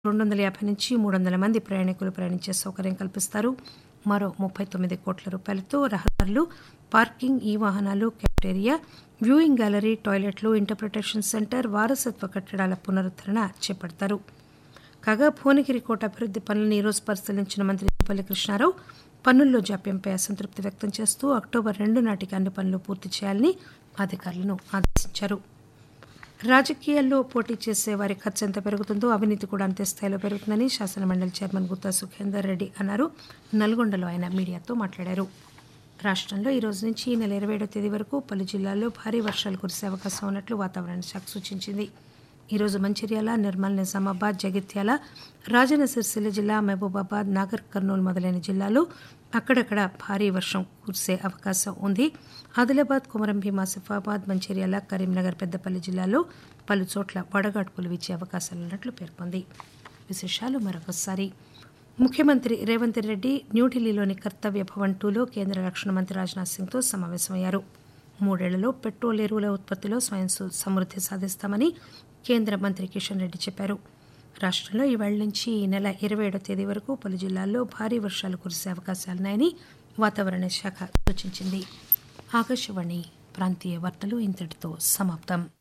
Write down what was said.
రెండు వందల యాభై నుంచి మూడు వందల మంది ప్రయాణికులు ప్రయాణించే సౌకర్యం కల్పిస్తారు మరో ముప్పై తొమ్మిది కోట్ల రూపాయలతో రహదారులు పార్కింగ్ ఈ వాహనాలు కెఫ్టేరియా వ్యూయింగ్ గ్యాలరీ టాయిలెట్లు ఇంటర్ప్రిటేషన్ సెంటర్ వారసత్వ కట్టడాల పునరుద్దరణ చేపడతారు కాగా భువనగిరి కోట అభివృద్ది పనులను ఈరోజు పరిశీలించిన మంత్రి జూపల్లి కృష్ణారావు పనుల్లో జాప్యంపై అసంతృప్తి వ్యక్తం చేస్తూ అక్టోబర్ రెండు నాటికి అన్ని పనులు పూర్తి చేయాలని అధికారులను ఆదేశించారు రాజకీయాల్లో పోటీ చేసే వారి ఖర్చు ఎంత పెరుగుతుందో అవినీతి కూడా అంతే స్థాయిలో పెరుగుతుందని శాసనమండలి చైర్మన్ గుత్తా సుఖేందర్ రెడ్డి అన్నారు నల్గొండలో ఆయన మీడియాతో మాట్లాడారు రాష్టంలో ఈ రోజు నుంచి ఈ నెల ఇరవై ఏడో తేదీ వరకు పలు జిల్లాల్లో భారీ వర్షాలు కురిసే అవకాశం ఉన్నట్లు వాతావరణ శాఖ సూచించింది ఈరోజు మంచిర్యాల నిర్మల్ నిజామాబాద్ జగిత్యాల రాజన్న సిరిసిల్ల జిల్లా మహబూబాబాద్ నాగర్ కర్నూలు మొదలైన జిల్లాల్లో అక్కడక్కడ భారీ వర్షం కురిసే అవకాశం ఉంది ఆదిలాబాద్ కుమరం భీం ఆసిఫాబాద్ మంచిర్యాల కరీంనగర్ పెద్దపల్లి జిల్లాల్లో పలు చోట్ల వడగాడ్పులు వీచే అవకాశాలున్నట్లు పేర్కొంది విశేషాలు మరొకసారి ముఖ్యమంత్రి రేవంత్ రెడ్డి న్యూఢిల్లీలోని కర్తవ్య భవన్ టూలో కేంద్ర రక్షణ మంత్రి రాజ్నాథ్ సింగ్తో సమావేశమయ్యారు మూడేళ్లలో పెట్రోల్ ఎరువుల ఉత్పత్తిలో స్వయం సు- సమృద్ధి సాధిస్తామని కేంద్ర మంత్రి కిషన్ రెడ్డి చెప్పారు రాష్టంలో ఈవేళ నుంచి ఈ నెల ఇరవై ఏడో తేదీ వరకు పలు జిల్లాల్లో భారీ వర్షాలు కురిసే అవకాశాలున్నాయని వాతావరణ శాఖ సూచించింది ఆకాశవాణి ప్రాంతీయ వార్తలు ఇంతటితో సమాప్తం